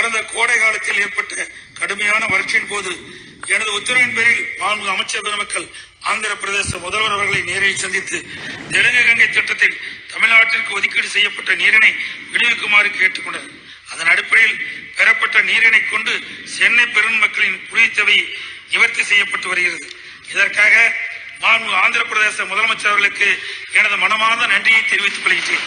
கடந்த கோடை காலத்தில் ஏற்பட்ட கடுமையான வறட்சியின் போது எனது உத்தரவின் பேரில் மாண்பு அமைச்சர் பெருமக்கள் ஆந்திர பிரதேச முதல்வர் அவர்களை நேரில் சந்தித்து தெலுங்கு கங்கை திட்டத்தில் தமிழ்நாட்டிற்கு ஒதுக்கீடு செய்யப்பட்ட நீரினை விடுவிக்குமாறு கேட்டுக்கொண்டார் அதன் அடிப்படையில் பெறப்பட்ட நீரினை கொண்டு சென்னை பெருமக்களின் குடிநீர் தேவை நிவர்த்தி செய்யப்பட்டு வருகிறது இதற்காக மாண்பு ஆந்திர பிரதேச முதலமைச்சர் அவர்களுக்கு எனது மனமார்ந்த நன்றியை தெரிவித்துக் கொள்கிறேன்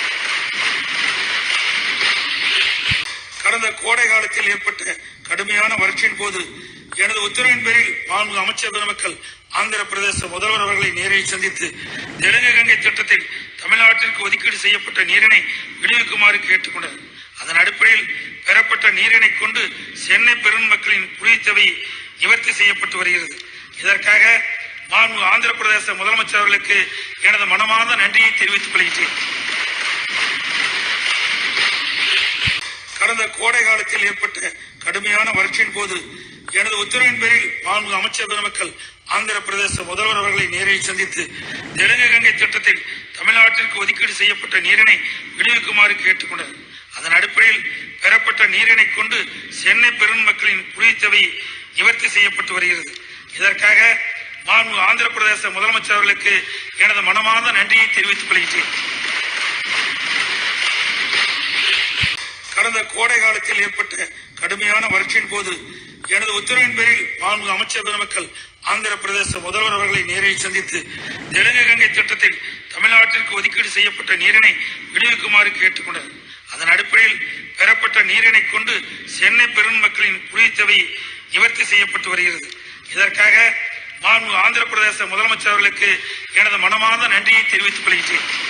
கடந்த கோடை காலத்தில் ஏற்பட்ட கடுமையான வறட்சியின் போது எனது உத்தரவின் பேரில் மாண்பு அமைச்சர் பெருமக்கள் ஆந்திர பிரதேச முதல்வர் அவர்களை நேரில் சந்தித்து தெலுங்கு கங்கை திட்டத்தில் தமிழ்நாட்டிற்கு ஒதுக்கீடு செய்யப்பட்ட நீரினை விடுவிக்குமாறு கேட்டுக்கொண்டார் அதன் அடிப்படையில் பெறப்பட்ட நீரினை கொண்டு சென்னை பெருமக்களின் குடிநீர் தேவை நிவர்த்தி செய்யப்பட்டு வருகிறது இதற்காக மாண்பு ஆந்திர பிரதேச முதலமைச்சர் அவர்களுக்கு எனது மனமார்ந்த நன்றியை தெரிவித்துக் கொள்கிறேன் கடந்த கோடை காலத்தில் ஏற்பட்ட கடுமையான வறட்சியின் போது எனது உத்தரவின் பேரில் மாண்பு அமைச்சர் பெருமக்கள் ஆந்திர பிரதேச முதல்வர் அவர்களை நேரில் சந்தித்து தெலுங்கு கங்கை திட்டத்தில் தமிழ்நாட்டிற்கு ஒதுக்கீடு செய்யப்பட்ட நீரினை விடுவிக்குமாறு கேட்டுக்கொண்டார் அதன் அடிப்படையில் பெறப்பட்ட நீரினை கொண்டு சென்னை பெருமக்களின் குடிநீர் தேவை நிவர்த்தி செய்யப்பட்டு வருகிறது இதற்காக மாண்பு ஆந்திர பிரதேச முதலமைச்சர் அவர்களுக்கு எனது மனமார்ந்த நன்றியை தெரிவித்துக் கொள்கிறேன் கடந்த கோடை காலத்தில் ஏற்பட்ட கடுமையான வறட்சியின் போது எனது உத்தரவின் பேரில் மாண்பு அமைச்சர் பெருமக்கள் ஆந்திர பிரதேச முதல்வர் அவர்களை நேரில் சந்தித்து தெலுங்கு கங்கை திட்டத்தில் தமிழ்நாட்டிற்கு ஒதுக்கீடு செய்யப்பட்ட நீரினை விடுவிக்குமாறு கேட்டுக்கொண்டார் அதன் அடிப்படையில் பெறப்பட்ட நீரினை கொண்டு சென்னை பெருமக்களின் குடிநீர் தேவை நிவர்த்தி செய்யப்பட்டு வருகிறது இதற்காக மாண்பு ஆந்திர பிரதேச முதலமைச்சர் அவர்களுக்கு எனது மனமார்ந்த நன்றியை தெரிவித்துக் கொள்கிறேன்